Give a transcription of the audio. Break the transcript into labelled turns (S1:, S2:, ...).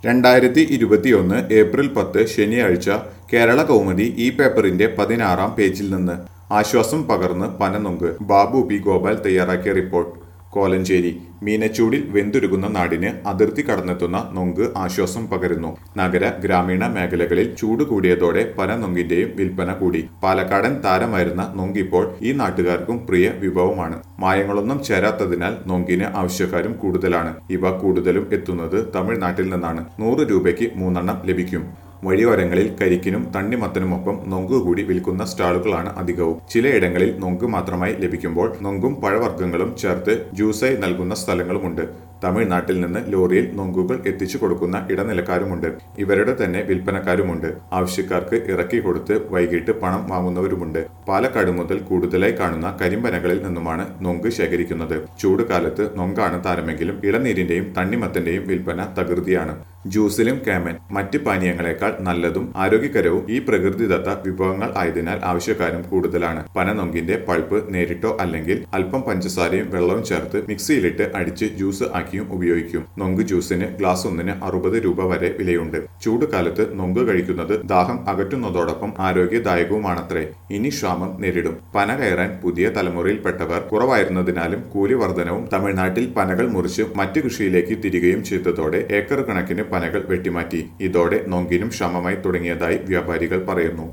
S1: രണ്ടായിരത്തി ഇരുപത്തിയൊന്ന് ഏപ്രിൽ പത്ത് ശനിയാഴ്ച കേരള കൗമുദി ഈ പേപ്പറിന്റെ പതിനാറാം പേജിൽ നിന്ന് ആശ്വാസം പകർന്ന് പനനൊങ്ക് ബാബു പി ഗോപാൽ തയ്യാറാക്കിയ റിപ്പോർട്ട് കോലഞ്ചേരി മീനച്ചൂടിൽ വെന്തുരുകുന്ന നാടിന് അതിർത്തി കടന്നെത്തുന്ന നൊങ്ക് ആശ്വാസം പകരുന്നു നഗര ഗ്രാമീണ മേഖലകളിൽ ചൂട് കൂടിയതോടെ പനനൊങ്കിന്റെയും വിൽപ്പന കൂടി പാലക്കാടൻ താരമായിരുന്ന നൊങ്ക് ഇപ്പോൾ ഈ നാട്ടുകാർക്കും പ്രിയ വിഭവമാണ് മായങ്ങളൊന്നും ചേരാത്തതിനാൽ നൊങ്കിന് ആവശ്യക്കാരും കൂടുതലാണ് ഇവ കൂടുതലും എത്തുന്നത് തമിഴ്നാട്ടിൽ നിന്നാണ് നൂറ് രൂപയ്ക്ക് മൂന്നെണ്ണം ലഭിക്കും വഴിയോരങ്ങളിൽ കരിക്കിനും തണ്ണിമത്തനുമൊപ്പം നൊങ്ക് കൂടി വിൽക്കുന്ന സ്റ്റാളുകളാണ് അധികവും ചിലയിടങ്ങളിൽ നൊങ്ക് മാത്രമായി ലഭിക്കുമ്പോൾ നൊങ്കും പഴവർഗ്ഗങ്ങളും ചേർത്ത് ജ്യൂസായി നൽകുന്ന സ്ഥലങ്ങളുമുണ്ട് തമിഴ്നാട്ടിൽ നിന്ന് ലോറിയിൽ നൊങ്കുകൾ എത്തിച്ചു കൊടുക്കുന്ന ഇടനിലക്കാരുമുണ്ട് ഇവരുടെ തന്നെ വിൽപ്പനക്കാരുമുണ്ട് ആവശ്യക്കാർക്ക് ഇറക്കി കൊടുത്ത് വൈകിട്ട് പണം വാങ്ങുന്നവരുമുണ്ട് പാലക്കാട് മുതൽ കൂടുതലായി കാണുന്ന കരിമ്പനകളിൽ നിന്നുമാണ് നൊങ്ക് ശേഖരിക്കുന്നത് ചൂട് കാലത്ത് നൊങ്കാണ് താരമെങ്കിലും ഇളനീരിന്റെയും തണ്ണിമത്തന്റെയും വിൽപ്പന തകൃതിയാണ് ജ്യൂസിലും കേമൻ മറ്റ് പാനീയങ്ങളെക്കാൾ നല്ലതും ആരോഗ്യകരവും ഈ പ്രകൃതിദത്ത വിഭവങ്ങൾ ആയതിനാൽ ആവശ്യക്കാരും കൂടുതലാണ് പനനൊങ്കിന്റെ പൾപ്പ് നേരിട്ടോ അല്ലെങ്കിൽ അല്പം പഞ്ചസാരയും വെള്ളവും ചേർത്ത് മിക്സിയിലിട്ട് അടിച്ച് ജ്യൂസ് ആക്കിയും ഉപയോഗിക്കും നൊങ്ക് ജ്യൂസിന് ഗ്ലാസ് ഒന്നിന് അറുപത് രൂപ വരെ വിലയുണ്ട് ചൂട് കാലത്ത് നൊങ്ക് കഴിക്കുന്നത് ദാഹം അകറ്റുന്നതോടൊപ്പം ആരോഗ്യദായകവുമാണത്രേ ഇനി ക്ഷാമം നേരിടും പന കയറാൻ പുതിയ തലമുറയിൽപ്പെട്ടവർ കുറവായിരുന്നതിനാലും കൂലി വർധനവും തമിഴ്നാട്ടിൽ പനകൾ മുറിച്ച് മറ്റ് കൃഷിയിലേക്ക് തിരികെയും ചെയ്തതോടെ ഏക്കർ കണക്കിന് പനകൾ വെട്ടിമാറ്റി ഇതോടെ നൊങ്കിനും ക്ഷാമമായി തുടങ്ങിയതായി വ്യാപാരികൾ പറയുന്നു